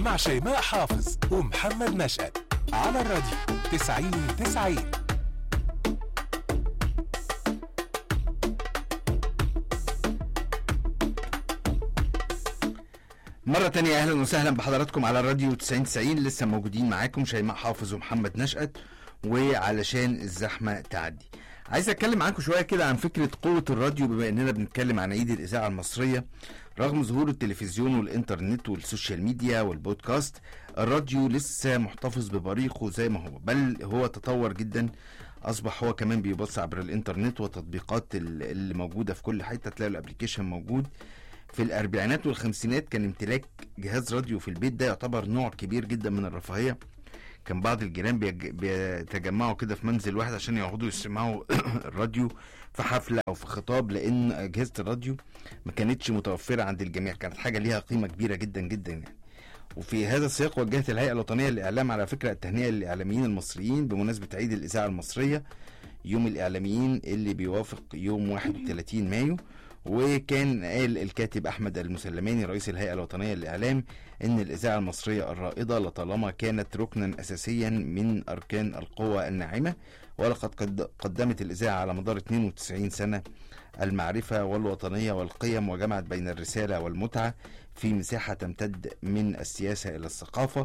مع شيماء حافظ ومحمد نشأت على الراديو 90 90 مرة تانية أهلا وسهلا بحضراتكم على الراديو 90 90 لسه موجودين معاكم شيماء حافظ ومحمد نشأت وعلشان الزحمة تعدي عايز أتكلم معاكم شوية كده عن فكرة قوة الراديو بما إننا بنتكلم عن عيد الإذاعة المصرية رغم ظهور التلفزيون والإنترنت والسوشيال ميديا والبودكاست الراديو لسه محتفظ ببريقه زي ما هو بل هو تطور جدا اصبح هو كمان بيبص عبر الانترنت والتطبيقات ال- اللي موجوده في كل حته تلاقي الابلكيشن موجود في الاربعينات والخمسينات كان امتلاك جهاز راديو في البيت ده يعتبر نوع كبير جدا من الرفاهيه كان بعض الجيران بيج- بيتجمعوا كده في منزل واحد عشان يقعدوا يسمعوا الراديو في حفله او في خطاب لان اجهزه الراديو ما كانتش متوفره عند الجميع كانت حاجه ليها قيمه كبيره جدا جدا يعني وفي هذا السياق وجهت الهيئه الوطنيه للاعلام على فكره التهنئه للاعلاميين المصريين بمناسبه عيد الاذاعه المصريه يوم الاعلاميين اللي بيوافق يوم 31 مايو وكان قال الكاتب احمد المسلماني رئيس الهيئه الوطنيه للاعلام ان الاذاعه المصريه الرائده لطالما كانت ركنا اساسيا من اركان القوى الناعمه ولقد قد قدمت الاذاعه على مدار 92 سنه المعرفه والوطنيه والقيم وجمعت بين الرساله والمتعه في مساحه تمتد من السياسه الى الثقافه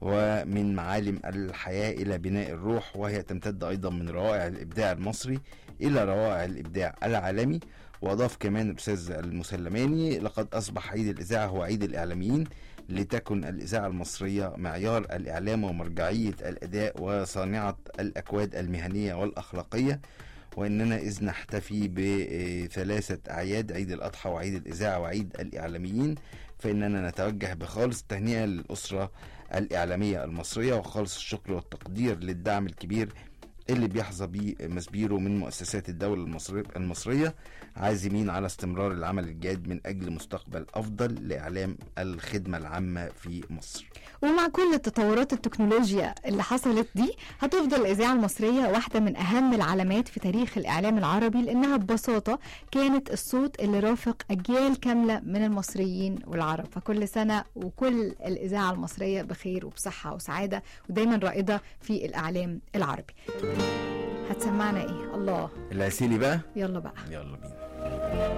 ومن معالم الحياه الى بناء الروح وهي تمتد ايضا من روائع الابداع المصري الى روائع الابداع العالمي واضاف كمان الاستاذ المسلماني لقد اصبح عيد الاذاعه هو عيد الاعلاميين لتكن الاذاعه المصريه معيار الاعلام ومرجعيه الاداء وصانعه الاكواد المهنيه والاخلاقيه واننا اذ نحتفي بثلاثه اعياد عيد الاضحى وعيد الاذاعه وعيد الاعلاميين فاننا نتوجه بخالص التهنئه للاسره الاعلاميه المصريه وخالص الشكر والتقدير للدعم الكبير اللي بيحظى بيه مسبيرو من مؤسسات الدولة المصري المصرية عازمين على استمرار العمل الجاد من أجل مستقبل أفضل لإعلام الخدمة العامة في مصر ومع كل التطورات التكنولوجيا اللي حصلت دي هتفضل الإذاعة المصرية واحدة من أهم العلامات في تاريخ الإعلام العربي لأنها ببساطة كانت الصوت اللي رافق أجيال كاملة من المصريين والعرب فكل سنة وكل الإذاعة المصرية بخير وبصحة وسعادة ودايما رائدة في الإعلام العربي هتسمعنا إيه الله العسيلي بقى يلا بقى يلا بينا